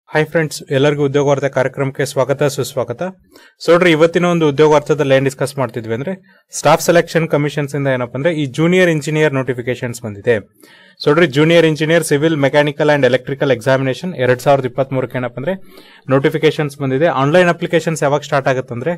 hi friends ಎಲ್ಲರಿಗೂ ಉದ್ಯೋಗ ವಾರ್ತೆ ಕಾರ್ಯಕ್ರಮಕ್ಕೆ ಸ್ವಾಗತ ಸುಸ್ವಾಗತ ಸೊ ನೋಡ್ರಿ ಇವತ್ತಿನ ಒಂದು ಉದ್ಯೋಗ ವಾರ್ತೆದಲ್ಲಿ ಏನ್ ಡಿಸ್ಕಸ್ ಮಾಡ್ತಿದ್ವಿ ಅಂದ್ರೆ ಸ್ಟಾಫ್ ಸೆಲೆಕ್ಷನ್ ಕಮಿಷನ್ಸ್ ಇಂದ ಏನಪ್ಪ ಅಂದ್ರೆ ಈ ಜೂನಿಯರ್ ಇಂಜಿನಿಯರ್ ನೋಟಿಫಿಕೇಶನ್ಸ್ ಬಂದಿದೆ ಸೊ ನೋಡ್ರಿ junior engineer civil mechanical and electrical examination ಎರಡ್ ಸಾವಿರದ ಇಪ್ಪತ್ತ್ ಮೂರಕ್ಕೆ ಏನಪ್ಪ ಅಂದ್ರೆ ನೋಟಿಫಿಕೇಶನ್ಸ್ ಬಂದಿದೆ ಆನ್ಲೈನ್ ಅಪ್ಲಿಕೇಶನ್ಸ್ ಯಾವಾಗ ಸ್ಟಾರ್ಟ್ ಆಗುತ್ತಂದ್ರೆ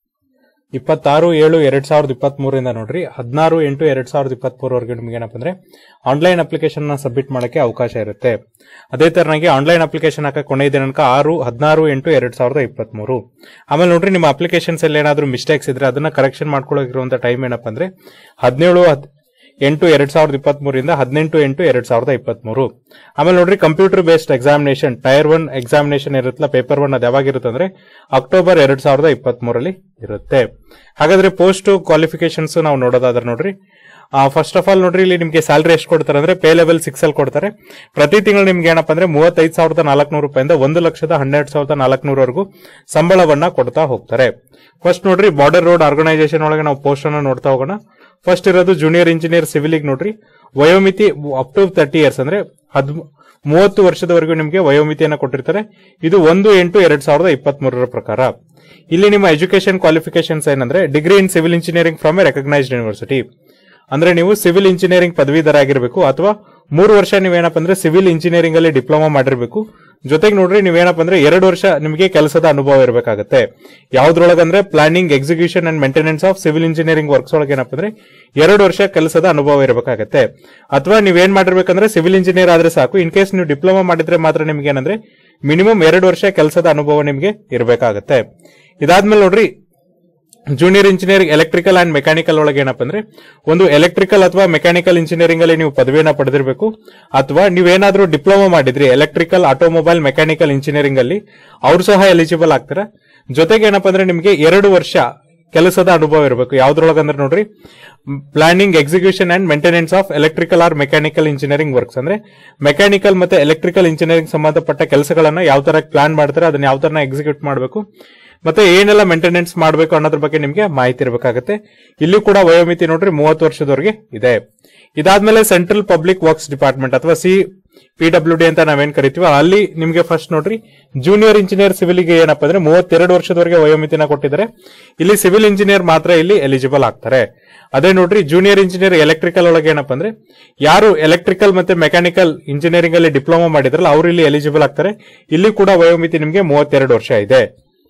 ಇಪ್ಪತ್ತಾರು ಏಳು ಎರಡ್ ಸಾವಿರದ ಇಪ್ಪತ್ತ್ ಮೂರಿಂದ ನೋಡ್ರಿ ಹದಿನಾರು ಎಂಟು ಎರಡ್ ಸಾವಿರದ ಇಪ್ಪತ್ತ್ ಮೂರವರೆಗೆ ನಿಮ್ಗೆ ಏನಪ್ಪ ಅಂದ್ರೆ ಆನ್ಲೈನ್ ಅಪ್ಲಿಕೇಶನ್ ನ ಸಬ್ಮಿಟ್ ಮಾಡಕ್ಕೆ ಅವಕಾಶ ಇರುತ್ತೆ ಅದೇ ತರನಾಗಿ ಆನ್ಲೈನ್ ಅಪ್ಲಿಕೇಶನ್ ಹಾಕಕ್ಕೆ ಕೊನೆಯ ದಿನಾಂಕ ಆರು ಹದಿನಾರು ಎಂಟು ಎರಡ್ ಸಾವಿರದ ಇಪ್ಪತ್ತ್ ಮೂರು ಆಮೇಲೆ ನೋಡ್ರಿ ನಿಮ್ಮ ಅಪ್ಲಿಕೇಶನ್ಸ್ ಅಲ್ಲಿ ಏನಾದ್ರು ಮಿಸ್ಟೇಕ್ಸ್ ಇದ್ರೆ ಅದನ್ನ ಕರೆಕ್ಷನ್ ಮಾಡ್ಕೊಳ್ಳೋಕಿರುವಂತ ಟೈಮ್ ಏನಪ್ಪ ಅಂದ್ರೆ ಹದಿನೇಳು ಎಂಟು ಎರಡ್ ಸಾವಿರದ ಇಪ್ಪತ್ತ್ ಮೂರಿಂದ ಹದಿನೆಂಟು ಎಂಟು ಎರಡ್ ಸಾವಿರದ ಇಪ್ಪತ್ತ್ ಮೂರು ಆಮೇಲೆ ನೋಡ್ರಿ computer based examination tier one examination ಇರುತ್ತಲ್ಲ ಪೇಪರ್ ಒನ್ ಅದು ಯಾವಾಗಿರುತ್ತೆ ಅಂದ್ರೆ ಅಕ್ಟೋಬರ್ ಎರಡ್ ಸಾವಿರದ ಇಪ್ಪತ್ತ್ ಮೂರಲ್ಲಿ ಇರುತ್ತೆ ಹಾಗಾದ್ರೆ ಪೋಸ್ಟ್ ಕ್ವಾಲಿಫಿಕೇಶನ್ಸ್ ನಾವು ನೋಡೋದಾದ್ರೆ ನೋಡ್ರಿ ಫಸ್ಟ್ ಆಫ್ ಆಲ್ ನೋಡ್ರಿ ಇಲ್ಲಿ ನಿಮಗೆ ಸ್ಯಾಲರಿ ಎಷ್ಟು ಕೊಡ್ತಾರೆ ಅಂದ್ರೆ ಪೇ ಲೆವೆಲ್ ಸಿಕ್ಸ್ ಅಲ್ಲಿ ಕೊಡ್ತಾರೆ ಪ್ರತಿ ತಿಂಗಳು ನಿಮ್ಗೆ ಏನಪ್ಪ ಅಂದ್ರೆ ಮೂವತ್ತೈದು ಸಾವಿರದ ನಾಲ್ಕುನೂರು ರೂಪಾಯಿಂದ ಒಂದು ಲಕ್ಷದ ಹನ್ನೆರಡು ಸಾವಿರದ ನಾಲ್ಕುನೂರವರೆಗೂ ಸಂಬಳವನ್ನ ಕೊಡ್ತಾ ಹೋಗ್ತಾರೆ ಫಸ್ಟ್ ನೋಡ್ರಿ ಬಾರ್ಡರ್ ರೋಡ್ ಆರ್ಗನೈಸೇಷನ್ ಒಳಗೆ ನಾವು ಪೋಸ್ಟ್ ಅನ್ನ ನೋಡ್ತಾ ಹೋಗೋಣ ಫಸ್ಟ್ ಇರೋದು ಜೂನಿಯರ್ ಇಂಜಿನಿಯರ್ ಸಿವಿಲಿಗೆ ನೋಡ್ರಿ ವಯೋಮಿತಿ ಅಪ್ ಟು ತರ್ಟಿ ಇಯರ್ಸ್ ಅಂದ್ರೆ ಹದ್ ಮೂವತ್ತು ವರ್ಷದವರೆಗೂ ನಿಮಗೆ ವಯೋಮಿತಿಯನ್ನ ಕೊಟ್ಟಿರ್ತಾರೆ ಇದು ಒಂದು ಎಂಟು ಎರಡ್ ಸಾವಿರದ ಇಪ್ಪತ್ತ್ ಮೂರರ ಪ್ರಕಾರ ಇಲ್ಲಿ ನಿಮ್ಮ ಎಜುಕೇಶನ್ ಕ್ವಾಲಿಫಿಕೇಶನ್ಸ್ ಏನಂದ್ರೆ degree in civil engineering from a recognised university ಅಂದ್ರೆ ನೀವು ಸಿವಿಲ್ ಇಂಜಿನಿಯರಿಂಗ್ ಪದವೀಧರ ಆಗಿರಬೇಕು ಅಥವಾ ಮೂರು ವರ್ಷ ನೀವೇನಪ್ಪ ಅಂದ್ರೆ ಸಿವಿಲ್ ಇಂಜಿನಿಯರಿಂಗ್ ಅಲ್ಲಿ ಡಿಪ್ಲೊಮಾ ಮಾಡಿರ್ಬೇಕು ಜೊತೆಗೆ ನೋಡ್ರಿ ನೀವೇನಪ್ಪ ಅಂದ್ರೆ ಎರಡು ವರ್ಷ ನಿಮಗೆ ಕೆಲಸದ ಅನುಭವ ಇರಬೇಕಾಗುತ್ತೆ ಯಾವ್ದ್ರೊಳಗಂದ್ರೆ planning execution and maintenance of civil engineering works ಒಳಗೆ ಏನಪ್ಪ ಅಂದ್ರೆ ಎರಡು ವರ್ಷ ಕೆಲಸದ ಅನುಭವ ಇರಬೇಕಾಗುತ್ತೆ ಅಥವಾ ನೀವೇನ್ ಮಾಡಿರ್ಬೇಕಂದ್ರೆ ಸಿವಿಲ್ ಇಂಜಿನಿಯರ್ ಆದ್ರೆ ಸಾಕು ಇನ್ ಕೇಸ್ ನೀವು ಡಿಪ್ಲೊಮಾ ಮಾಡಿದ್ರೆ ಮಾತ್ರ ನಿಮ್ಗೆ ಏನಂದ್ರೆ ಮಿನಿಮಮ್ ಎರಡು ವರ್ಷ ಕೆಲಸದ ಅನುಭವ ನಿಮಗೆ ಇರಬೇಕಾಗುತ್ತೆ ಇದಾದ್ಮೇಲೆ ನೋಡ್ರಿ junior engineering electrical and mechanical ಒಳಗೆ ಏನಪ್ಪ ಅಂದ್ರೆ ಒಂದು ಎಲೆಕ್ಟ್ರಿಕಲ್ ಅಥವಾ ಮೆಕ್ಯಾನಿಕಲ್ ಇಂಜಿನಿಯರಿಂಗ್ ಅಲ್ಲಿ ನೀವು ಪದವಿಯನ್ನ ಪಡೆದಿರಬೇಕು ಅಥವಾ ನೀವೇನಾದ್ರೂ ಡಿಪ್ಲೊಮಾ ಮಾಡಿದ್ರಿ ಎಲೆಕ್ಟ್ರಿಕಲ್ ಆಟೋಮೊಬೈಲ್ ಮೆಕ್ಯಾನಿಕಲ್ ಇಂಜಿನಿಯರಿಂಗ್ ಅಲ್ಲಿ ಅವ್ರು ಸಹ ಎಲಿಜಿಬಲ್ ಆಗ್ತಾರೆ ಜೊತೆಗೆ ಏನಪ್ಪ ಅಂದ್ರೆ ನಿಮಗೆ ಎರಡು ವರ್ಷ ಕೆಲಸದ ಅನುಭವ ಇರಬೇಕು ಯಾವ್ದ್ರೊಳಗಂದ್ರೆ ನೋಡ್ರಿ planning execution and maintenance of electrical or mechanical engineering works ಅಂದ್ರೆ ಮೆಕ್ಯಾನಿಕಲ್ ಮತ್ತೆ ಎಲೆಕ್ಟ್ರಿಕಲ್ ಇಂಜಿನಿಯರಿಂಗ್ ಸಂಬಂಧಪಟ್ಟ ಕೆಲಸಗಳನ್ನ ಯಾವ ತರ ಪ್ಲಾನ್ ಮಾಡ್ತಾರೆ ಅದನ್ನ ಯಾವ ತರ ಎಕ್ಸಿಕ್ಯೂಟ್ ಮಾಡಬೇಕು ಮತ್ತೆ ಏನೆಲ್ಲ ಮೇಂಟೆನೆನ್ಸ್ ಮಾಡಬೇಕು ಅನ್ನೋದ್ರ ಬಗ್ಗೆ ನಿಮಗೆ ಮಾಹಿತಿ ಇರಬೇಕಾಗುತ್ತೆ ಇಲ್ಲಿ ಕೂಡ ವಯೋಮಿತಿ ನೋಡ್ರಿ ಮೂವತ್ತು ವರ್ಷದವರೆಗೆ ಇದೆ ಇದಾದ್ಮೇಲೆ ಸೆಂಟ್ರಲ್ ಪಬ್ಲಿಕ್ ವರ್ಕ್ಸ್ ಡಿಪಾರ್ಟ್ಮೆಂಟ್ ಅಥವಾ ಸಿ ಪಿ ಡಬ್ಲ್ಯೂ ಡಿ ಅಂತ ನಾವೇನ್ ಕರಿತೀವಿ ಅಲ್ಲಿ ನಿಮಗೆ ಫಸ್ಟ್ ನೋಡ್ರಿ ಜೂನಿಯರ್ ಇಂಜಿನಿಯರ್ ಸಿವಿಲ್ಗೆ ಏನಪ್ಪ ಅಂದ್ರೆ ಮೂವತ್ತೆರಡು ವರ್ಷದವರೆಗೆ ವಯೋಮಿತಿನ ಕೊಟ್ಟಿದ್ದಾರೆ ಇಲ್ಲಿ ಸಿವಿಲ್ ಇಂಜಿನಿಯರ್ ಮಾತ್ರ ಇಲ್ಲಿ ಎಲಿಜಿಬಲ್ ಆಗ್ತಾರೆ ಅದೇ ನೋಡ್ರಿ ಜೂನಿಯರ್ ಇಂಜಿನಿಯರ್ ಎಲೆಕ್ಟ್ರಿಕಲ್ ಒಳಗೆ ಏನಪ್ಪ ಅಂದ್ರೆ ಯಾರು ಎಲೆಕ್ಟ್ರಿಕಲ್ ಮತ್ತೆ ಮೆಕ್ಯಾನಿಕಲ್ ಇಂಜಿನಿಯರಿಂಗ್ ಅಲ್ಲಿ ಡಿಪ್ಲೊಮಾ ಮಾಡಿದ್ರಲ್ಲ ಅವರು ಇಲ್ಲಿ ಎಲಿಜಿಬಲ್ ಆಗ್ತಾರೆ ಇಲ್ಲಿ ಕೂಡ ವಯೋಮಿತಿ ನಿಮಗೆ ಮೂವತ್ತೆರಡು ವರ್ಷ ಇದೆ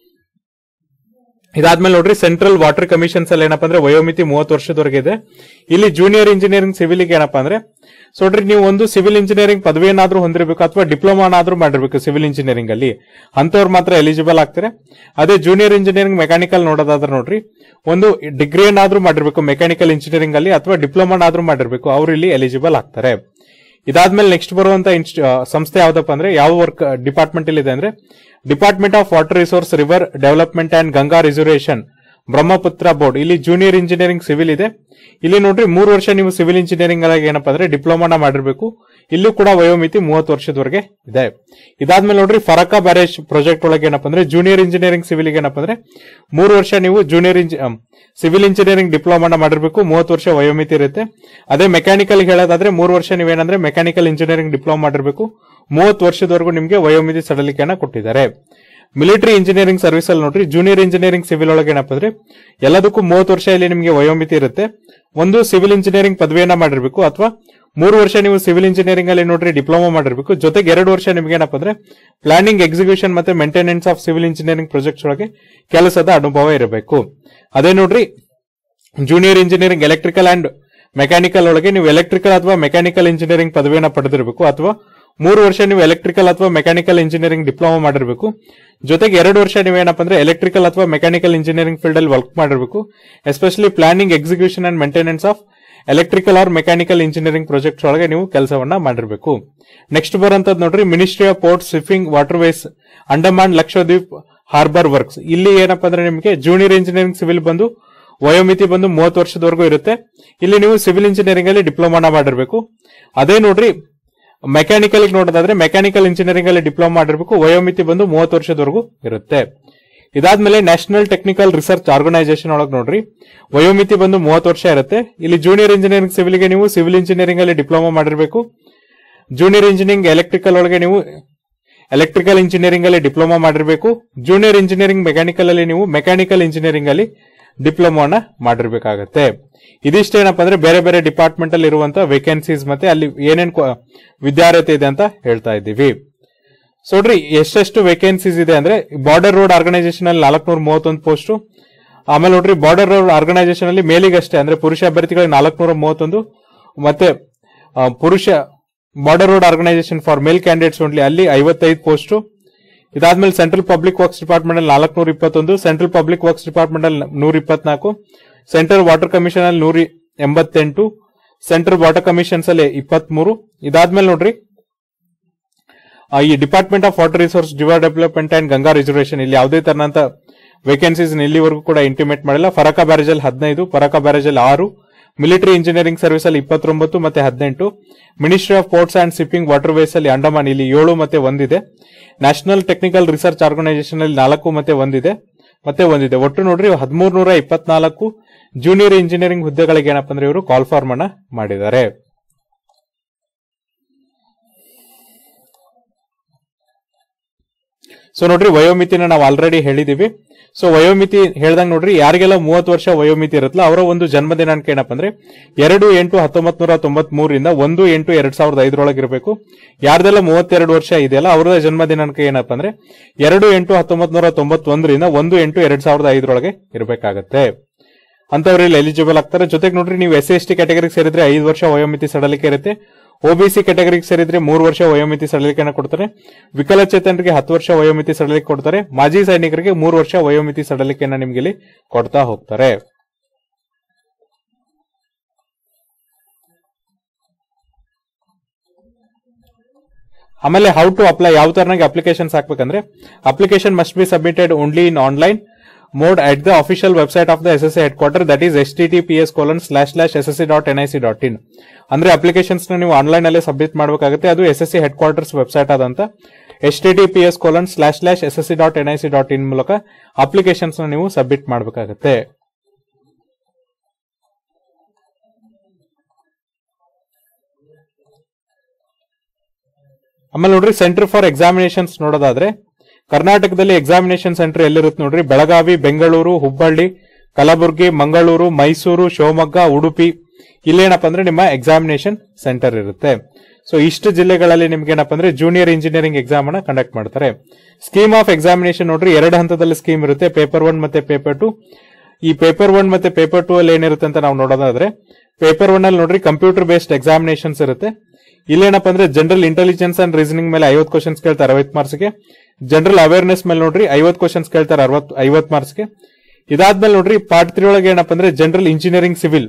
ಇದಾದ್ಮೇಲೆ ನೋಡ್ರಿ ಸೆಂಟ್ರಲ್ ವಾಟರ್ ಕಮಿಷನ್ಸ್ ಅಲ್ಲಿ ಏನಪ್ಪಾ ಅಂದ್ರೆ ವಯೋಮಿತಿ ಮೂವತ್ತು ವರ್ಷದವರೆಗೆ ಇದೆ ಇಲ್ಲಿ ಜೂನಿಯರ್ ಇಂಜಿನಿಯರಿಂಗ್ ಸಿವಿಲ್ ಏನಪ್ಪಾ ಅಂದ್ರೆ ಸೊ ನೋಡ್ರಿ ನೀವು ಒಂದು ಸಿವಿಲ್ ಇಂಜಿನಿಯರಿಂಗ್ ಪದವಿಯನ್ನಾದ್ರೂ ಹೊಂದಿರಬೇಕು ಅಥವಾ ಡಿಪ್ಲೊಮಾನಾದ್ರೂ ಮಾಡಿರ್ಬೇಕು ಸಿವಿಲ್ ಇಂಜಿನಿಯರಿಂಗ್ ಅಲ್ಲಿ ಅಂತವ್ರು ಮಾತ್ರ ಎಲಿಜಿಬಲ್ ಆಗ್ತಾರೆ ಅದೇ ಜೂನಿಯರ್ ಇಂಜಿನಿಯರಿಂಗ್ ಮೆಕ್ಯಾನಿಕಲ್ ನೋಡೋದಾದ್ರೆ ನೋಡ್ರಿ ಒಂದು ಡಿಗ್ರಿಯನ್ನಾದ್ರೂ ಮಾಡಿರ್ಬೇಕು ಮೆಕ್ಯಾನಿಕಲ್ ಇಂಜಿನಿಯರಿಂಗ್ ಅಲ್ಲಿ ಅಥವಾ ಡಿಪ್ಲೊಮಾನಾದ್ರೂ ಮಾಡಿರ್ಬೇಕು ಅವರು ಇಲ್ಲಿ ಎಲಿಜಿಬಲ್ ಆಗ್ತಾರೆ ಇದಾದ್ಮೇಲೆ ನೆಕ್ಸ್ಟ್ ಬರುವಂತ ಸಂಸ್ಥೆ ಯಾವ್ದಪ್ಪ ಅಂದ್ರೆ ಯಾವ ವರ್ಕ್ ಡಿಪಾರ್ಟ್ಮೆಂಟ್ ಇಲ್ಲಿ ಇದೆ ಅಂದ್ರೆ department of water resource river development and Ganga reservation Brahmaputra board ಇಲ್ಲಿ ಜೂನಿಯರ್ ಇಂಜಿನಿಯರಿಂಗ್ ಸಿವಿಲ್ ಇದೆ ಇಲ್ಲಿ ನೋಡ್ರಿ ಮೂರು ವರ್ಷ ನೀವು ಸಿವಿಲ್ ಇಂಜಿನಿಯರಿಂಗ್ ಅಲ್ಲಿ ಏನಪ್ಪಾ ಅಂದ್ರೆ ಡಿಪ್ಲೊಮಾನ ಮಾಡಿರ್ಬೇಕು ಇಲ್ಲೂ ಕೂಡ ವಯೋಮಿತಿ ಮೂವತ್ತು ವರ್ಷದವರೆಗೆ ಇದೆ ಇದಾದ್ಮೇಲೆ ನೋಡ್ರಿ ಫರಕಾ ಬ್ಯಾರೇಜ್ ಪ್ರಾಜೆಕ್ಟ್ ಒಳಗೆ ಏನಪ್ಪಾ ಅಂದ್ರೆ ಜೂನಿಯರ್ ಇಂಜಿನಿಯರಿಂಗ್ ಸಿವಿಲ್ ಏನಪ್ಪಾ ಅಂದ್ರೆ ಮೂರು ವರ್ಷ ನೀವು ಜೂನಿಯರ್ ಇಂಜಿ ಸಿವಿಲ್ ಇಂಜಿನಿಯರಿಂಗ್ ಡಿಪ್ಲೊಮಾನ ಮಾಡಿರ್ಬೇಕು ಮೂವತ್ತು ವರ್ಷ ವಯೋಮಿತಿ ಇರುತ್ತೆ ಅದೇ ಮೆಕ್ಯಾನಿಕಲ್ ಹೇಳೋದಾದ್ರೆ ಮೂರು ವರ್ಷ ನೀವೇನಂದ್ರೆ ಮೆಕ್ಯಾನಿಕಲ್ ಇಂಜಿನಿಯರಿಂಗ್ ಡಿಪ್ಲೊಮಾ ಮಾಡಿರ್ಬೇಕು ಮೂವತ್ತು ವರ್ಷದವರೆಗೂ ನಿಮಗೆ ವಯೋಮಿತಿ ಸಡಲಿಕೆಯನ್ನ ಕೊಟ್ಟಿದ್ದಾರೆ ಮಿಲಿಟರಿ ಇಂಜಿನಿಯರಿಂಗ್ ಸರ್ವಿಸ್ ಅಲ್ಲಿ ನೋಡ್ರಿ ಜೂನಿಯರ್ ಇಂಜಿನಿಯರಿಂಗ್ ಸಿವಿಲ್ ಒಳಗೆ ಏನಪ್ಪ ಅಂದ್ರೆ ಎಲ್ಲದಕ್ಕೂ ಮೂವತ್ತು ವರ್ಷ ಇಲ್ಲಿ ನಿಮಗೆ ವಯೋಮಿತಿ ಇರುತ್ತೆ ಒಂದು ಸಿವಿಲ್ ಇಂಜಿನಿಯರಿಂಗ್ ಪದವಿಯನ್ನ ಮಾಡಿರ್ಬೇಕು ಅಥವಾ ಮೂರು ವರ್ಷ ನೀವು ಸಿವಿಲ್ ಇಂಜಿನಿಯರಿಂಗ್ ಅಲ್ಲಿ ನೋಡ್ರಿ ಡಿಪ್ಲೊಮಾ ಮಾಡಿರ್ಬೇಕು ಜೊತೆಗೆ ಎರಡು ವರ್ಷ ನಿಮ್ಗೆ ಏನಪ್ಪ ಅಂದ್ರೆ ಪ್ಲಾನಿಂಗ್ ಎಕ್ಸಿಕ್ಯೂಷನ್ ಮತ್ತೆ maintenance of civil engineering projects ಒಳಗೆ ಕೆಲಸದ ಅನುಭವ ಇರಬೇಕು ಅದೇ ನೋಡ್ರಿ junior engineering electrical and mechanical ಒಳಗೆ ನೀವು ಎಲೆಕ್ಟ್ರಿಕಲ್ ಅಥವಾ ಮೆಕ್ಯಾನಿಕಲ್ ಇಂಜಿನಿಯರಿಂಗ್ ಪದವಿಯನ್ನ ಪಡೆದಿರಬೇಕು ಅಥವಾ ಮೂರು ವರ್ಷ ನೀವು ಎಲೆಕ್ಟ್ರಿಕಲ್ ಅಥವಾ ಮೆಕ್ಯಾನಿಕಲ್ ಇಂಜಿನಿಯರಿಂಗ್ ಡಿಪ್ಲೊಮಾ ಮಾಡಿರಬೇಕು ಜೊತೆಗೆ ಎರಡು ವರ್ಷ ನೀವೇನಪ್ಪ ಅಂದ್ರೆ ಎಲೆಕ್ಟ್ರಿಕಲ್ ಅಥವಾ ಮೆಕ್ಯಾನಿಕಲ್ ಇಂಜಿನಿಯರಿಂಗ್ ಫೀಲ್ಡ್ ಅಲ್ಲಿ ವರ್ಕ್ ಮಾಡಿರಬೇಕು especially planning execution and maintenance of electrical or mechanical engineering projects ಒಳಗೆ ನೀವು ಕೆಲಸವನ್ನ ಮಾಡಿರಬೇಕು ನೆಕ್ಸ್ಟ್ ಬರುವಂತದ್ದು ನೋಡ್ರಿ ministry of port shipping waterways Andaman Lakshadweep harbour works ಇಲ್ಲಿ ಏನಪ್ಪಾ ಅಂದ್ರೆ ನಿಮಗೆ ಜೂನಿಯರ್ ಇಂಜಿನಿಯರಿಂಗ್ ಸಿವಿಲ್ ಬಂದು ವಯೋಮಿತಿ ಬಂದು ಮೂವತ್ತು ವರ್ಷದವರೆಗೂ ಇರುತ್ತೆ ಇಲ್ಲಿ ನೀವು ಸಿವಿಲ್ ಇಂಜಿನಿಯರಿಂಗ್ ಅಲ್ಲಿ ಡಿಪ್ಲೊಮಾನ ಮಾಡಿರ್ಬೇಕು ಅದೇ ನೋಡ್ರಿ ಮೆಕ್ಯಾನಿಕಲ್ ನೋಡೋದಾದ್ರೆ ಮೆಕ್ಯಾನಿಕಲ್ ಇಂಜಿನಿಯರಿಂಗ್ ಅಲ್ಲಿ ಡಿಪ್ಲೊಮಾ ಮಾಡಿರ್ಬೇಕು ವಯೋಮಿತಿ ಬಂದು ಮೂವತ್ತು ವರ್ಷದವರೆಗೂ ಇರುತ್ತೆ ಇದಾದ್ಮೇಲೆ ನ್ಯಾಷನಲ್ ಟೆಕ್ನಿಕಲ್ ರಿಸರ್ಚ್ ಆರ್ಗನೈಸೇಷನ್ ಒಳಗೆ ನೋಡ್ರಿ ವಯೋಮಿತಿ ಬಂದು ಮೂವತ್ತು ವರ್ಷ ಇರುತ್ತೆ ಇಲ್ಲಿ ಜೂನಿಯರ್ ಇಂಜಿನಿಯರಿಂಗ್ ಸಿವಿಲ್ಗೆ ನೀವು ಸಿವಿಲ್ ಇಂಜಿನಿಯರಿಂಗ್ ಅಲ್ಲಿ ಡಿಪ್ಲೊಮಾ ಮಾಡಿರ್ಬೇಕು ಜೂನಿಯರ್ ಇಂಜಿನಿಯರಿಂಗ್ ಎಲೆಕ್ಟ್ರಿಕಲ್ ಒಳಗೆ ನೀವು ಎಲೆಕ್ಟ್ರಿಕಲ್ ಇಂಜಿನಿಯರಿಂಗ್ ಅಲ್ಲಿ ಡಿಪ್ಲೊಮಾ ಮಾಡಿರಬೇಕು ಜೂನಿಯರ್ ಇಂಜಿನಿಯರಿಂಗ್ ಮೆಕ್ಯಾನಿಕಲ್ ಅಲ್ಲಿ ನೀವು ಮೆಕ್ಯಾನಿಕಲ್ ಇಂಜಿನಿಯರಿಂಗ್ ಅಲ್ಲಿ ಡಿಪ್ಲೊಮಾನ ಮಾಡಿರ್ಬೇಕಾಗತ್ತೆ ಇದಿಷ್ಟೇನಪ್ಪ ಅಂದ್ರೆ ಬೇರೆ ಬೇರೆ ಡಿಪಾರ್ಟ್ಮೆಂಟ್ ಅಲ್ಲಿ ಇರುವಂತ ವೇಕೆನ್ಸೀಸ್ ಮತ್ತೆ ಅಲ್ಲಿ ಏನೇನ್ ಕ್ವ- ವಿದ್ಯಾರ್ಹತೆ ಇದೆ ಅಂತ ಹೇಳ್ತಾ ಇದ್ದೀವಿ ಸೊ ನೋಡ್ರಿ ಎಷ್ಟೆಷ್ಟು ವೇಕೆನ್ಸೀಸ್ ಇದೆ ಅಂದ್ರೆ ಬಾರ್ಡರ್ ರೋಡ್ ಆರ್ಗನೈಸೇಷನ್ ಅಲ್ಲಿ ನಾಲ್ಕನೂರ ಮೂವತ್ತೊಂದು ಪೋಸ್ಟ್ ಆಮೇಲೆ ನೋಡ್ರಿ ಬಾರ್ಡರ್ ರೋಡ್ ಆರ್ಗನೈಸೇಷನ್ ಅಲ್ಲಿ ಮೇಲಿಗಷ್ಟೇ ಅಂದ್ರೆ ಪುರುಷ ಅಭ್ಯರ್ಥಿಗಳಿಗೆ ನಾಲ್ಕನೂರ ಮೂವತ್ತೊಂದು ಮತ್ತೆ ಆ, ಪುರುಷ border road organisation for male candidates only ಅಲ್ಲಿ ಐವತ್ತೈದು ಪೋಸ್ಟ್ ಇದಾದ್ಮೇಲೆ ಸೆಂಟ್ರಲ್ ಪಬ್ಲಿಕ್ ವರ್ಕ್ಸ್ ಡಿಪಾರ್ಟ್ಮೆಂಟ್ ಅಲ್ಲಿ ನಾಲ್ಕನೂರ ಇಪ್ಪತ್ತೊಂದು ಸೆಂಟ್ರಲ್ ಪಬ್ಲಿಕ್ ವರ್ಕ್ಸ್ ಡಿಪಾರ್ಟ್ಮೆಂಟ್ ಅಲ್ಲಿ ನೂರ ಇಪ್ಪತ್ನಾಲ್ಕು ಸೆಂಟ್ರಲ್ ವಾಟರ್ ಕಮಿಷನ್ ಅಲ್ಲಿ ನೂರ ಎಂಬತ್ತೆಂಟು ಸೆಂಟ್ರಲ್ ವಾಟರ್ ಕಮಿಷನ್ಸ್ ಅಲ್ಲಿ ಇಪ್ಪತ್ಮೂರು ಇದಾದ್ಮೇಲೆ ನೋಡ್ರಿ ಆ, ಈ department of water resource river development and Ganga reservation ಇಲ್ಲಿ ಯಾವುದೇ ತರನಂತ ವೇಕೆನ್ಸೀಸ್ ಇಲ್ಲಿವರೆಗೂ ಕೂಡ ಇಂಟಿಮೇಟ್ ಮಾಡಿಲ್ಲ ಫರಕಾ ಬ್ಯಾರೇಜ್ ಅಲ್ಲಿ ಹದಿನೈದು ಫರಕಾ ಬ್ಯಾರೇಜ್ ಅಲ್ಲಿ ಆರು ಮಿಲಿಟರಿ ಇಂಜಿನಿಯರಿಂಗ್ ಸರ್ವಿಸ್ ಅಲ್ಲಿ ಇಪ್ಪತ್ತೊಂಬತ್ತು ಮತ್ತೆ ಹದಿನೆಂಟು ministry of ports and shipping waterways ಅಲ್ಲಿ ಅಂಡಮಾನ್ ಇಲ್ಲಿ ಏಳು ಮತ್ತೆ ಒಂದಿದೆ ನ್ಯಾಷನಲ್ ಟೆಕ್ನಿಕಲ್ ರಿಸರ್ಚ್ ಆರ್ಗನೈಸೇಷನ್ ಅಲ್ಲಿ ನಾಲ್ಕು ಮತ್ತೆ ಒಂದಿದೆ ಮತ್ತೆ ಒಂದಿದೆ ಒಟ್ಟು ನೋಡ್ರಿ ಹದಿಮೂರು ನೂರ ಇಪ್ಪತ್ನಾಲ್ಕು ಜೂನಿಯರ್ ಇಂಜಿನಿಯರಿಂಗ್ ಹುದ್ದೆಗಳಿಗೆ ಏನಪ್ಪ ಅಂದ್ರೆ ಇವರು ಕಾಲ್ ಫಾರ್ಮ್ ಅನ್ನ ಮಾಡಿದ್ದಾರೆ ಸೊ ನೋಡ್ರಿ ವಯೋಮಿತಿನ ನಾವು ಆಲ್ರೆಡಿ ಹೇಳಿದೀವಿ ಸೊ ವಯೋಮಿತಿ ಹೇಳ್ದಂಗ್ ನೋಡ್ರಿ ಯಾರಿಗೆಲ್ಲ ಮೂವತ್ತು ವರ್ಷ ವಯೋಮಿತಿ ಇರುತ್ತಲ್ಲ ಅವರ ಒಂದು ಜನ್ಮ ದಿನಾಂಕ ಏನಪ್ಪ ಅಂದ್ರೆ ಎರಡು ಎಂಟು ಹತ್ತೊಂಬತ್ ನೂರ ತೊಂಬತ್ ಮೂರರಿಂದ ಒಂದು ಎಂಟು ಎರಡ್ ಸಾವಿರದ ಐದರೊಳಗೆ ಇರಬೇಕು ಯಾರ್ದೆಲ್ಲ ಮೂವತ್ತೆರಡು ವರ್ಷ ಇದೆಯಲ್ಲ ಅವರ ಜನ್ಮ ದಿನಾಂಕ ಏನಪ್ಪ ಅಂದ್ರೆ ಎರಡು ಎಂಟು ಹತ್ತೊಂಬತ್ ನೂರ ತೊಂಬತ್ತೊಂದರಿಂದ ಒಂದು ಎಂಟು ಎರಡ್ ಸಾವಿರದ ಐದರೊಳಗೆ ಇರಬೇಕಾಗತ್ತೆ ಅಂತವ್ರು ಇಲ್ಲಿ ಎಲಿಜಿಬಲ್ ಆಗ್ತಾರೆ ಜೊತೆಗೆ ನೋಡ್ರಿ ನೀವು ಎಸ್ ಎಸ್ ಟಿ ಕ್ಯಾಟಗರಿಗೆ ಸೇರಿದ್ರೆ ಐದು ವರ್ಷ ವಯೋಮಿತಿ ಸಡಲಿಕೆ ಇರುತ್ತೆ ಒಬಿಸಿ ಕ್ಯಾಟಗರಿಗೆ ಸೇರಿದ್ರೆ ಮೂರು ವರ್ಷ ವಯೋಮಿತಿ ಸಡಲಿಕೆಯನ್ನು ಕೊಡ್ತಾರೆ ವಿಕಲಚೇತನರಿಗೆ ಹತ್ತು ವರ್ಷ ವಯೋಮಿತಿ ಸಡಲಿಕೆ ಕೊಡ್ತಾರೆ ಮಾಜಿ ಸೈನಿಕರಿಗೆ ಮೂರು ವರ್ಷ ವಯೋಮಿತಿ ಸಡಲಿಕೆಯನ್ನ ನಿಮ್ಗೆ ಇಲ್ಲಿ ಕೊಡ್ತಾ ಹೋಗ್ತಾರೆ ಆಮೇಲೆ ಹೌ ಟು ಅಪ್ಲೈ ಯಾವ ತರನಾಗಿ ಅಪ್ಲಿಕೇಶನ್ಸ್ ಹಾಕ್ಬೇಕಂದ್ರೆ application must be submitted only in online mode at the official website of the S S headquarter that is S T T P S colon slash slash S S C dot N I C dot in ಅಂದ್ರೆ applications ನೀವು online ಅಲ್ಲೇ submit ಮಾಡಬೇಕಾಗುತ್ತೆ ಅದು S S C headquarters website ಆದಂತ S T T P S colon slash slash S S C dot N I C dot in ಮೂಲಕ applications ನೀವು submit ಮಾಡಬೇಕಾಗುತ್ತೆ ಆಮೇಲೆ ನೋಡ್ರಿ ಸೆಂಟರ್ ಫಾರ್ ಎಕ್ಸಾಮಿನೇಷನ್ಸ್ ನೋಡೋದಾದ್ರೆ ಕರ್ನಾಟಕದಲ್ಲಿ ಎಕ್ಸಾಮಿನೇಷನ್ ಸೆಂಟರ್ ಎಲ್ಲಿರುತ್ತೆ ನೋಡ್ರಿ ಬೆಳಗಾವಿ ಬೆಂಗಳೂರು ಹುಬ್ಬಳ್ಳಿ ಕಲಬುರಗಿ ಮಂಗಳೂರು ಮೈಸೂರು ಶಿವಮೊಗ್ಗ ಉಡುಪಿ ಇಲ್ಲೇನಪ್ಪ ಅಂದ್ರೆ ನಿಮ್ಮ ಎಕ್ಸಾಮಿನೇಷನ್ ಸೆಂಟರ್ ಇರುತ್ತೆ ಸೊ ಇಷ್ಟು ಜಿಲ್ಲೆಗಳಲ್ಲಿ ನಿಮ್ಗೆ ಏನಪ್ಪ ಅಂದ್ರೆ ಜೂನಿಯರ್ ಇಂಜಿನಿಯರಿಂಗ್ ಎಕ್ಸಾಮ್ ಅನ್ನ ಕಂಡಕ್ಟ್ ಮಾಡ್ತಾರೆ ಸ್ಕೀಮ್ ಆಫ್ ಎಕ್ಸಾಮಿನೇಷನ್ ನೋಡ್ರಿ ಎರಡು ಹಂತದಲ್ಲಿ ಸ್ಕೀಮ್ ಇರುತ್ತೆ ಪೇಪರ್ ಒನ್ ಮತ್ತೆ ಪೇಪರ್ ಟು ಈ ಪೇಪರ್ ಒನ್ ಮತ್ತೆ ಪೇಪರ್ ಟೂ ಅಲ್ಲಿ ಏನಿರುತ್ತೆ ಅಂತ ನಾವು ನೋಡೋದಾದ್ರೆ ಪೇಪರ್ ಒನ್ ಅಲ್ಲಿ ನೋಡ್ರಿ ಕಂಪ್ಯೂಟರ್ ಬೇಸ್ಡ್ ಎಕ್ಸಾಮಿನೇಷನ್ಸ್ ಇರುತ್ತೆ ಇಲ್ಲೇನಪ್ಪ ಅಂದ್ರೆ ಜನರಲ್ ಇಂಟೆಲಿಜೆನ್ಸ್ ಅಂಡ್ ರೀಸನಿಂಗ್ ಮೇಲೆ ಐವತ್ತು ಕ್ವಶನ್ಸ್ ಕೇಳ್ತಾರೆ ಅರವತ್ತು ಮಾರ್ಕ್ಸ್ಗೆ ಜನರಲ್ ಅವೇರ್ನೆಸ್ ಮೇಲೆ ನೋಡ್ರಿ ಐವತ್ತು ಕ್ವಶನ್ಸ್ ಕೇಳ್ತಾರೆ ಅರವತ್ ಐವತ್ತು ಮಾರ್ಕ್ಸ್ಗೆ ಇದಾದ್ಮೇಲೆ ನೋಡ್ರಿ ಪಾರ್ಟ್ ತ್ರೀ ಒಳಗೆ ಏನಪ್ಪ ಅಂದ್ರೆ ಜನರಲ್ ಇಂಜಿನಿಯರಿಂಗ್ ಸಿವಿಲ್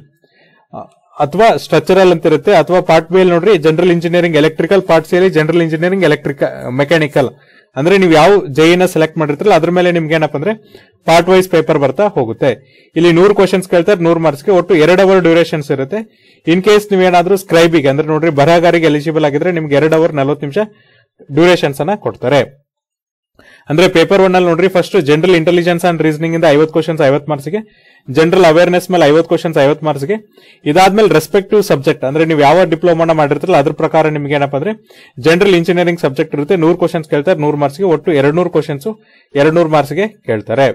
ಅಥವಾ ಸ್ಟ್ರಕ್ಚರಲ್ ಅಂತ ಇರುತ್ತೆ ಅಥವಾ ಪಾರ್ಟ್ ಬಿ ನೋಡ್ರಿ general engineering electrical part C ಅಲ್ಲಿ ಜನರಲ್ ಇಂಜಿನಿಯರಿಂಗ್ ಎಲೆಕ್ಟ್ರಿಕ ಮೆಕ್ಯಾನಿಕಲ್ ಅಂದ್ರೆ ನೀವು ಯಾವ ಜೈನ ಸೆಲೆಕ್ಟ್ ಮಾಡಿರ್ತೀರಲ್ಲ ಅದ್ರ ಮೇಲೆ ನಿಮ್ಗೆ ಏನಪ್ಪ ಅಂದ್ರೆ ಪಾರ್ಟ್ ವೈಸ್ ಪೇಪರ್ ಬರ್ತಾ ಹೋಗುತ್ತೆ ಇಲ್ಲಿ ನೂರು ಕ್ವಶನ್ಸ್ ಕೇಳ್ತಾರೆ ನೂರು ಮಾರ್ಕ್ಸ್ಗೆ ಒಟ್ಟು ಎರಡು ಅವರ್ ಡ್ಯೂರೇಷನ್ಸ್ ಇರುತ್ತೆ ಇನ್ ಕೇಸ್ ನೀವೇನಾದ್ರೂ ಸ್ಕ್ರೈಬಿಗೆ ಅಂದ್ರೆ ನೋಡ್ರಿ ಬರಹಗಾರಿಗೆ ಎಲಿಜಿಬಲ್ ಆಗಿದ್ರೆ ನಿಮ್ಗೆ ಎರಡು ಅವರ್ ನಲ್ವತ್ತು ನಿಮಿಷ ಡ್ಯೂರೇಷನ್ಸ್ ಅನ್ನ ಕೊಡ್ತಾರೆ ಅಂದ್ರೆ ಪೇಪರ್ ಒನ್ ಅಲ್ಲಿ ನೋಡ್ರಿ first general intelligence and reasoning ಇಂದ ಐವತ್ತು ಕ್ವಶನ್ಸ್ ಐವತ್ತು ಮಾರ್ಕ್ಸ್ಗೆ ಜನರಲ್ ಅವೇರ್ನೆಸ್ ಮೇಲೆ ಐವತ್ತು ಕ್ವಶನ್ಸ್ ಐವತ್ತು ಮಾರ್ಕ್ಸ್ಗೆ ಇದಾದ್ಮೇಲೆ ರೆಸ್ಪೆಕ್ಟಿವ್ ಸಬ್ಜೆಕ್ಟ್ ಅಂದ್ರೆ ನೀವು ಯಾವ ಡಿಪ್ಲೊಮಾನ ಮಾಡಿರ್ತೀರಲ್ಲ ಅದ್ರ ಪ್ರಕಾರ ನಿಮ್ಗೆ ಏನಪ್ಪ ಅಂದ್ರೆ ಜನರಲ್ ಇಂಜಿನಿಯರಿಂಗ್ ಸಬ್ಜೆಕ್ಟ್ ಇರುತ್ತೆ ನೂರು ಕ್ವಶನ್ಸ್ ಕೇಳ್ತಾರೆ ನೂರು ಮಾರ್ಕ್ಸ್ಗೆ ಒಟ್ಟು ಎರಡು ನೂರು ಕ್ವಶನ್ಸ್ ಎರಡು ನೂರು ಮಾರ್ಕ್ಸ್ಗೆ ಕೇಳ್ತಾರೆ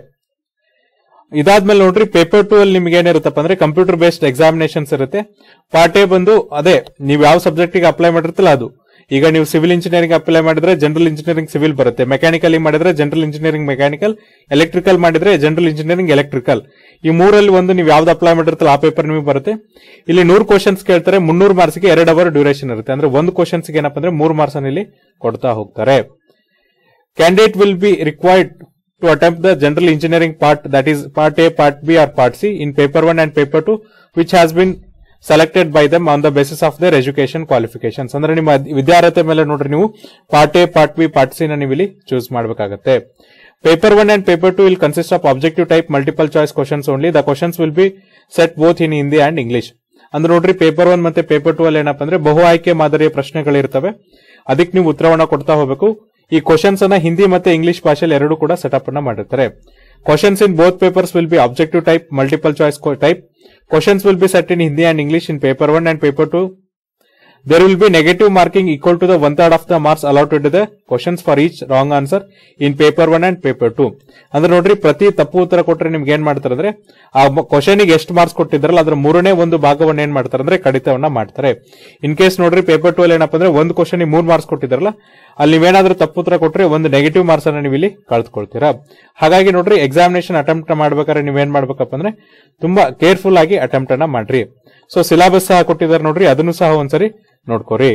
ಇದಾದ್ಮೇಲೆ ನೋಡ್ರಿ ಪೇಪರ್ ಟೂ ಅಲ್ಲಿ ನಿಮ್ಗೆ ಏನಿರುತ್ತಪ್ಪ ಅಂದ್ರೆ ಕಂಪ್ಯೂಟರ್ ಬೇಸ್ಡ್ ಎಕ್ಸಾಮಿನೇಷನ್ಸ್ ಇರುತ್ತೆ ಪಾರ್ಟ್ ಎ ಬಂದು ಅದೇ ನೀವು ಯಾವ ಸಬ್ಜೆಕ್ಟಿಗೆ ಅಪ್ಲೈ ಮಾಡಿರ್ತಿಲ್ಲ ಅದು ಈಗ ನೀವು ಸಿವಿಲ್ ಇಂಜಿನಿಯರಿಂಗ್ ಅಪ್ಲೈ ಮಾಡಿದ್ರೆ ಜನರಲ್ ಇಂಜಿನಿಯರಿಂಗ್ ಸಿವಿಲ್ ಬರುತ್ತೆ ಮೆಕ್ಯಾನಿಕಲ್ ಮಾಡಿದ್ರೆ ಜನರಲ್ ಇಂಜಿನಿಯರಿಂಗ್ ಮೆಕ್ಯಾನಿಕಲ್ ಎಲೆಕ್ಟ್ರಿಕಲ್ ಮಾಡಿದ್ರೆ ಜನರಲ್ ಇಂಜಿನಿಯರಿಂಗ್ ಎಲೆಕ್ಟ್ರಿಕಲ್ ಈ ಮೂರಲ್ಲಿ ಒಂದು ನೀವು ಯಾವ್ದು ಅಪ್ಲೈ ಮಾಡಿರ್ತಿಲ್ಲ ಆ ಪೇಪರ್ ನಿಮಗೆ ಬರುತ್ತೆ ಇಲ್ಲಿ ನೂರು ಕ್ವಶನ್ಸ್ ಕೇಳ್ತಾರೆ ಮುನ್ನೂರು ಮಾರ್ಕ್ಸ್ಗೆ ಎರಡು ಅವರ್ ಡ್ಯೂರೇಷನ್ ಇರುತ್ತೆ ಅಂದ್ರೆ ಒಂದು ಕ್ವಶನ್ಸ್ ಏನಪ್ಪ ಅಂದ್ರೆ ಮೂರು ಮಾರ್ಕ್ಸ್ ಇಲ್ಲಿ ಕೊಡ್ತಾ ಹೋಗ್ತಾರೆ candidate will be required to attempt the general engineering part that is part A, part B or part C in paper 1 and paper 2 which has been selected by them on the basis of their education qualifications ಅಂದ್ರೆ ನಿಮ್ಮ ವಿದ್ಯಾರ್ಹತೆ ಮೇಲೆ ನೋಡ್ರಿ ನೀವು part A part B part C ನ ನೀವು ಇಲ್ಲಿ choose ಮಾಡಬೇಕಾಗತ್ತೆ paper one and paper two will consist of objective type multiple choice questions only the questions will be set both in Hindi and English ಅಂದ್ರೆ ನೋಡ್ರಿ ಪೇಪರ್ ಒನ್ ಮತ್ತೆ paper two ಅಲ್ಲಿ ಏನಪ್ಪ ಅಂದ್ರೆ ಬಹು ಆಯ್ಕೆ ಮಾದರಿಯ ಪ್ರಶ್ನೆಗಳಿರ್ತವೆ ಅದಕ್ಕೆ ನೀವು ಉತ್ತರವನ್ನ ಕೊಡ್ತಾ ಹೋಗಬೇಕು ಈ ಕ್ವಶನ್ಸ್ ಅನ್ನ ಹಿಂದಿ ಮತ್ತೆ ಇಂಗ್ಲಿಷ್ ಭಾಷೆಯಲ್ಲಿ ಎರಡು ಕೂಡ ಸೆಟಪ್ ಅನ್ನ ಮಾಡಿರ್ತಾರೆ questions in both papers will be objective type multiple choice type questions will be set in Hindi and English in paper one and paper two there will be negative marking equal to the one third of the marks allotted the questions for each wrong answer in paper one and paper two ಅಂದ್ರೆ ನೋಡ್ರಿ ಪ್ರತಿ ತಪ್ಪು ಉತ್ತರ ಕೊಟ್ರೆ ನಿಮ್ಗೆ ಏನ್ ಮಾಡ್ತಾರೆ ಅಂದ್ರೆ ಆ ಕ್ವಶನ್ ಗೆ ಎಷ್ಟು ಮಾರ್ಕ್ಸ್ ಕೊಟ್ಟಿದ್ರಲ್ಲ ಅದ್ರ ಮೂರನೇ ಒಂದು ಭಾಗವನ್ನ ಏನ್ ಮಾಡ್ತಾರೆ ಅಂದ್ರೆ ಕಡಿತವನ್ನ ಮಾಡ್ತಾರೆ ಇನ್ ಕೇಸ್ ನೋಡ್ರಿ ಪೇಪರ್ ಟು ಅಲ್ಲಿ ಏನಪ್ಪ ಅಂದ್ರೆ ಒಂದು ಕ್ವಶನ್ ಮೂರ್ ಮಾರ್ಕ್ಸ್ ಕೊಟ್ಟಿದ್ರಲ್ಲ ಅಲ್ಲಿ ನೀವೇನಾದ್ರೂ ತಪ್ಪು ಉತ್ತರ ಕೊಟ್ರೆ ಒಂದು ನೆಗೆಟಿವ್ ಮಾರ್ಕ್ಸ್ ಅನ್ನ ನೀವು ಇಲ್ಲಿ ಕಳ್ಕೊಳ್ತೀರಾ ಹಾಗಾಗಿ ನೋಡ್ರಿ ಎಕ್ಸಾಮಿನೇಷನ್ ಅಟೆಂಪ್ಟ್ ಮಾಡ್ಬೇಕಾದ್ರೆ ನೀವೇನ್ ಮಾಡ್ಬೇಕಪ್ಪ ಅಂದ್ರೆ ತುಂಬಾ ಕೇರ್ಫುಲ್ ಆಗಿ ಅಟೆಂಪ್ಟ್ ಅನ್ನ ಮಾಡ್ರಿ ಸೊ ಸಿಲೆಬಸ್ ಸಹ ಕೊಟ್ಟಿದ್ದಾರೆ ನೋಡ್ರಿ ಅದನ್ನು ಸಹ ಒಂದ್ಸರಿ ನೋಡ್ಕೋರಿ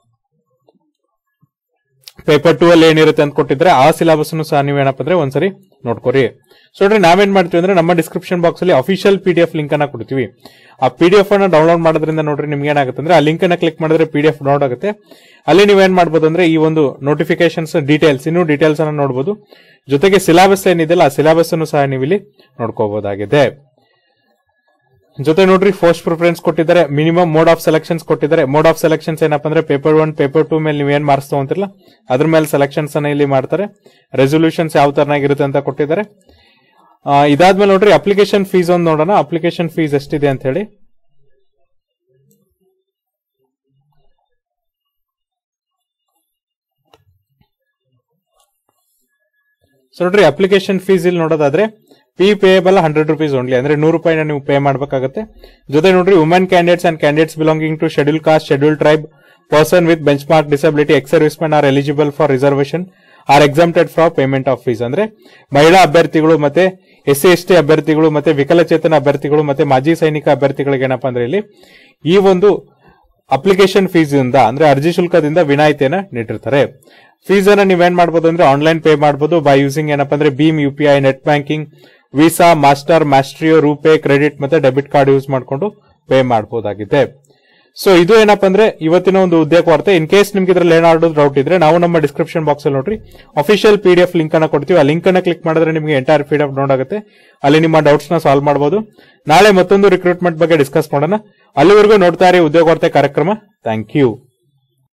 ಪೇಪರ್ ಟೂ ಅಲ್ಲಿ ಏನಿರುತ್ತೆ ಅಂತ ಕೊಟ್ಟಿದ್ರೆ ಆ ಸಿಲೆಬಸ್ ಸಹ ನೀವೇನಪ್ಪ ಅಂದ್ರೆ ಒಂದ್ಸರಿ ನೋಡ್ಕೋರಿ ಸೊ ನೋಡ್ರಿ ನಾವೇನ್ ಮಾಡ್ತೀವಿ ಅಂದ್ರೆ ನಮ್ಮ ಡಿಸ್ಕ್ರಿಪ್ಷನ್ ಬಾಕ್ಸ್ ಅಲ್ಲಿ official P D F link ಅನ್ನ ಕೊಡ್ತೀವಿ ಆ ಪಿ ಡಿ ಎಫ್ ಅನ್ನ ಡೌನ್ಲೋಡ್ ಮಾಡೋದ್ರಿಂದ ನೋಡ್ರಿ ನಿಮ್ಗೆ ಏನಾಗುತ್ತೆ ಅಂದ್ರೆ ಆ ಲಿಂಕ್ ಅನ್ನ ಕ್ಲಿಕ್ ಮಾಡಿದ್ರೆ ಪಿ ಡಿ ಎಫ್ ಡೌನ್ಲೋಡ್ ಆಗುತ್ತೆ ಅಲ್ಲಿ ನೀವೇನ್ ಮಾಡ್ಬೋದು ಅಂದ್ರೆ ಈ ಒಂದು ನೋಟಿಫಿಕೇಶನ್ಸ್ ಡೀಟೇಲ್ಸ್ ಇನ್ನೂ ಡೀಟೇಲ್ಸ್ ಅನ್ನ ನೋಡಬಹುದು ಜೊತೆಗೆ ಸಿಲೆಬಸ್ ಏನಿದೆಯಲ್ಲ ಆ ಸಿಲೆಬಸ್ ಅನ್ನು ಸಹ ನೀವು ಇಲ್ಲಿ ನೋಡ್ಕೋಬಹುದಾಗಿದೆ ಜೊತೆ ನೋಡ್ರಿ ಫಸ್ಟ್ ಪ್ರಿಫರೆನ್ಸ್ ಕೊಟ್ಟಿದ್ದಾರೆ ಮಿನಿಮಮ್ ಮೋಡ್ ಆಫ್ ಸೆಲೆಕ್ಷನ್ಸ್ ಕೊಟ್ಟಿದ್ದಾರೆ ಮೋಡ್ ಆಫ್ ಸೆಲೆಕ್ಷನ್ಸ್ ಏನಪ್ಪ ಅಂದ್ರೆ ಪೇಪರ್ ಒನ್ ಪೇಪರ್ ಟೂ ಮೇಲೆ ನೀವು ಏನ್ ಮಾರ್ಕ್ಸ್ ತಗೊಂತಿರಲ್ಲ ಅದ್ರ ಮೇಲೆ ಸೆಲೆಕ್ಷನ್ಸ್ ಅನ್ನ ಇಲ್ಲಿ ಮಾಡ್ತಾರೆ ರೆಸೊಲ್ಯೂಷನ್ಸ್ ಯಾವ ತರನಾಗಿರುತ್ತೆ ಅಂತ ಕೊಟ್ಟಿದ್ದಾರೆ ಆ, ಇದಾದ್ಮೇಲೆ ನೋಡ್ರಿ ಅಪ್ಲಿಕೇಶನ್ ಫೀಸ್ ಒಂದು ನೋಡೋಣ ಅಪ್ಲಿಕೇಶನ್ ಫೀಸ್ ಎಷ್ಟಿದೆ ಅಂತ ಹೇಳಿ ಸೊ ನೋಡ್ರಿ ಅಪ್ಲಿಕೇಶನ್ ಫೀಸ್ ಇಲ್ಲಿ ನೋಡೋದಾದ್ರೆ fee payable hundred rupees only ಅಂದ್ರೆ ನೂರು ರೂಪಾಯಿನ ನೀವು ಪೇ ಮಾಡಬೇಕಾಗುತ್ತೆ ಜೊತೆ ನೋಡ್ರಿ women candidates and candidates belonging to schedule caste schedule tribe person with benchmark disability ex servicemen are eligible for reservation are exempted for payment of fees ಅಂದ್ರೆ ಮಹಿಳಾ ಅಭ್ಯರ್ಥಿಗಳು ಮತ್ತೆ ಎಸ್ ಸಿ ಎಸ್ ಟಿ ಅಭ್ಯರ್ಥಿಗಳು ಮತ್ತೆ ವಿಕಲಚೇತನ ಅಭ್ಯರ್ಥಿಗಳು ಮತ್ತೆ ಮಾಜಿ ಸೈನಿಕ ಅಭ್ಯರ್ಥಿಗಳಿಗೆ ಏನಪ್ಪಾ ಅಂದ್ರೆ ಇಲ್ಲಿ ಈ ಒಂದು ಅಪ್ಲಿಕೇಶನ್ ಫೀಸ್ ಇಂದ ಅಂದ್ರೆ ಅರ್ಜಿ ಶುಲ್ಕದಿಂದ ವಿನಾಯಿತಿಯನ್ನ ನೀಡಿರ್ತಾರೆ ಫೀಸ್ ಅನ್ನ ನೀವೇನ್ ಮಾಡ್ಬೋದು ಅಂದ್ರೆ ಆನ್ಲೈನ್ ಪೇ ಮಾಡಬಹುದು ಬೈ ಯೂಸಿಂಗ್ ಏನಪ್ಪಾ ಅಂದ್ರೆ ಭೀಮ್ U P I net banking Visa Master Maestro RuPay credit ಮತ್ತೆ ಡೆಬಿಟ್ ಕಾರ್ಡ್ ಯೂಸ್ ಮಾಡ್ಕೊಂಡು ಪೇ ಮಾಡಬಹುದಾಗಿದೆ ಸೊ ಇದು ಏನಪ್ಪಾ ಅಂದ್ರೆ ಇವತ್ತಿನ ಒಂದು ಉದ್ಯೋಗ ವಾರ್ತೆ ಇನ್ ಕೇಸ್ ನಿಮ್ಗೆ ಇದ್ರಲ್ಲಿ ಏನಾದ್ರು ಡೌಟ್ ಇದ್ರೆ ನಾವು ನಮ್ಮ ಡಿಸ್ಕ್ರಿಪ್ಷನ್ ಬಾಕ್ಸ್ ಅಲ್ಲಿ ನೋಡ್ರಿ official P D F link ಅನ್ನ ಕೊಡ್ತೀವಿ ಆ ಲಿಂಕ್ ಅನ್ನ ಕ್ಲಿಕ್ ಮಾಡಿದ್ರೆ ನಿಮಗೆ ಎಂಟೈರ್ ಪಿ ಡಿ ಎಫ್ ನೋಡಾಗುತ್ತೆ ಅಲ್ಲಿ ನಿಮ್ಮ ಡೌಟ್ಸ್ ನ ಸಾಲ್ವ್ ಮಾಡಬಹುದು ನಾಳೆ ಮತ್ತೊಂದು ರಿಕ್ರೂಟ್ಮೆಂಟ್ ಬಗ್ಗೆ ಡಿಸ್ಕಸ್ ಮಾಡೋಣ ಅಲ್ಲಿವರೆಗೂ ನೋಡ್ತಾ ಇರಿ ಉದ್ಯೋಗ ವಾರ್ತೆ ಕಾರ್ಯಕ್ರಮ ಥ್ಯಾಂಕ್ ಯು